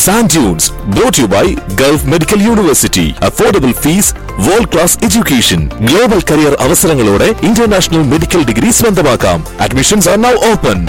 Sand Dunes, brought to you by Gulf Medical University. Affordable fees, world class education. Global career അവസരങ്ങളോടെ international medical degree സ്വന്തമാക്കാം admissions are now open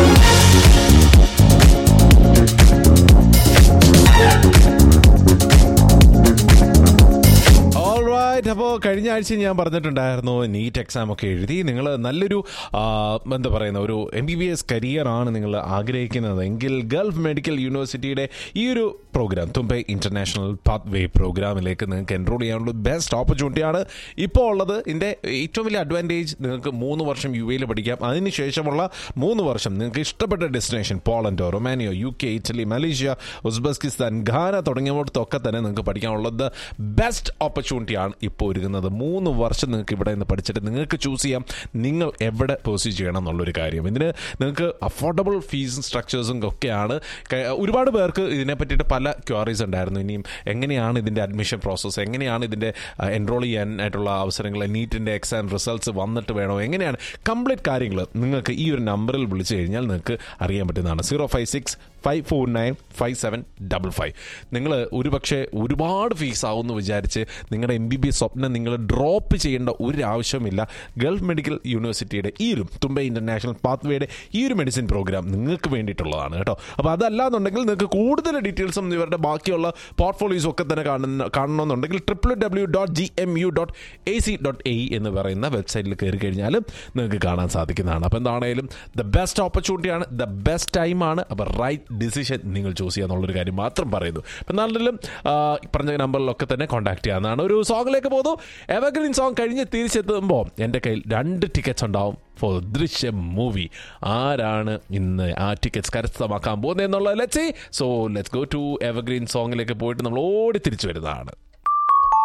alright അപ്പോൾ കഴിഞ്ഞ ആഴ്ച ഞാൻ പറഞ്ഞിട്ടുണ്ടായിരുന്നു NEET exam ഒക്കെ എഴുതി നിങ്ങൾ നല്ലൊരു ആ, എന്താ പറയുന്ന ഒരു എം ബി ബി എസ് കരിയറാണ് നിങ്ങൾ ആഗ്രഹിക്കുന്നതെങ്കിൽ ഗൾഫ് മെഡിക്കൽ യൂണിവേഴ്സിറ്റിയുടെ ഈ ഒരു program Thumbay international pathway പ്രോഗ്രാമിലേക്ക് നിങ്ങൾക്ക് എൻറോൾ ചെയ്യാനുള്ള ബെസ്റ്റ് ഓപ്പർച്യൂണിറ്റിയാണ് ഇപ്പോൾ ഉള്ളത് ഇതിൻ്റെ ഏറ്റവും വലിയ അഡ്വാൻറ്റേജ് നിങ്ങൾക്ക് മൂന്ന് വർഷം യു എയിൽ പഠിക്കാം അതിനുശേഷമുള്ള മൂന്ന് വർഷം നിങ്ങൾക്ക് ഇഷ്ടപ്പെട്ട ഡെസ്റ്റിനേഷൻ പോളണ്ടോ റൊമാനിയോ U K Italy Malaysia Uzbekistan Ghana തുടങ്ങിയവിടത്തൊക്കെ തന്നെ നിങ്ങൾക്ക് പഠിക്കാനുള്ളത് ബെസ്റ്റ് ഓപ്പർച്യൂണിറ്റിയാണ് ഇപ്പോൾ ഒരുങ്ങുന്നത് മൂന്ന് വർഷം നിങ്ങൾക്ക് ഇവിടെ നിന്ന് പഠിച്ചിട്ട് നിങ്ങൾക്ക് ചൂസ് ചെയ്യാം നിങ്ങൾ എവിടെ പേഴ്സ്യൂ ചെയ്യണം എന്നുള്ളൊരു കാര്യം ഇതിന് നിങ്ങൾക്ക് അഫോർഡബിൾ ഫീസും സ്ട്രക്ചേഴ്സും ഒക്കെയാണ് ക- ഒരുപാട് പേർക്ക് ഇതിനെ പറ്റിയിട്ട് പല ക്വാറീസ് ഉണ്ടായിരുന്നു ഇനിയും എങ്ങനെയാണ് ഇതിൻ്റെ അഡ്മിഷൻ പ്രോസസ്സ് എങ്ങനെയാണ് ഇതിൻ്റെ എൻറോൾ ചെയ്യാനായിട്ടുള്ള അവസരങ്ങൾ നീറ്റിൻ്റെ എക്സാം റിസൾട്ട്സ് വന്നിട്ട് വേണോ എങ്ങനെയാണ് കംപ്ലീറ്റ് കാര്യങ്ങൾ നിങ്ങൾക്ക് ഈ ഒരു നമ്പറിൽ വിളിച്ചു കഴിഞ്ഞാൽ നിങ്ങൾക്ക് അറിയാൻ പറ്റുന്നതാണ് zero five six five four nine five seven double five നിങ്ങൾ ഒരുപക്ഷെ ഒരുപാട് ഫീസ് ആവുമെന്ന് വിചാരിച്ച് നിങ്ങളുടെ എം ബി ബി എസ് സ്വപ്നം നിങ്ങൾ ഡ്രോപ്പ് ചെയ്യേണ്ട ഒരു ആവശ്യമില്ല ഗൾഫ് മെഡിക്കൽ യൂണിവേഴ്സിറ്റിയുടെ ഈ ഒരു തുമ്പെ ഇൻ്റർനാഷണൽ പാത്വേയുടെ ഈ ഒരു മെഡിസിൻ പ്രോഗ്രാം നിങ്ങൾക്ക് വേണ്ടിയിട്ടുള്ളതാണ് കേട്ടോ അപ്പോൾ അതല്ലാന്നുണ്ടെങ്കിൽ നിങ്ങൾക്ക് കൂടുതൽ ഡീറ്റെയിൽസും ഇവരുടെ ബാക്കിയുള്ള പോർട്ട്ഫോളിയോസും ഒക്കെ തന്നെ കാണുന്ന കാണണമെന്നുണ്ടെങ്കിൽ triple W dot G M U dot A C dot A എന്ന് പറയുന്ന വെബ്സൈറ്റിൽ കയറി കഴിഞ്ഞാലും നിങ്ങൾക്ക് കാണാൻ സാധിക്കുന്നതാണ് അപ്പോൾ എന്താണേലും ദ ബെസ്റ്റ് ഓപ്പർച്യൂണിറ്റിയാണ് ദ ബെസ്റ്റ് ടൈമാണ് അപ്പോൾ റൈറ്റ് ഡിസിഷൻ നിങ്ങൾ ചൂസ് ചെയ്യുക എന്നുള്ളൊരു കാര്യം മാത്രം പറയുന്നു അപ്പം എന്നാലും പറഞ്ഞ നമ്പറിലൊക്കെ തന്നെ കോൺടാക്ട് ചെയ്യാവുന്നതാണ് ഒരു സോങ്ങിലേക്ക് പോകുന്നു എവർഗ്രീൻ സോങ് കഴിഞ്ഞ് തിരിച്ചെത്തുമ്പോൾ എൻ്റെ കയ്യിൽ രണ്ട് ടിക്കറ്റ്സ് ഉണ്ടാവും ഫോർ ദൃശ്യം മൂവി ആരാണ് ഇന്ന് ആ ടിക്കറ്റ്സ് കരസ്ഥമാക്കാൻ പോകുന്നത് എന്നുള്ളത് let's so let's go to evergreen സോങ്ങിലേക്ക് പോയിട്ട് നമ്മൾ ഓടി തിരിച്ചു വരുന്നതാണ്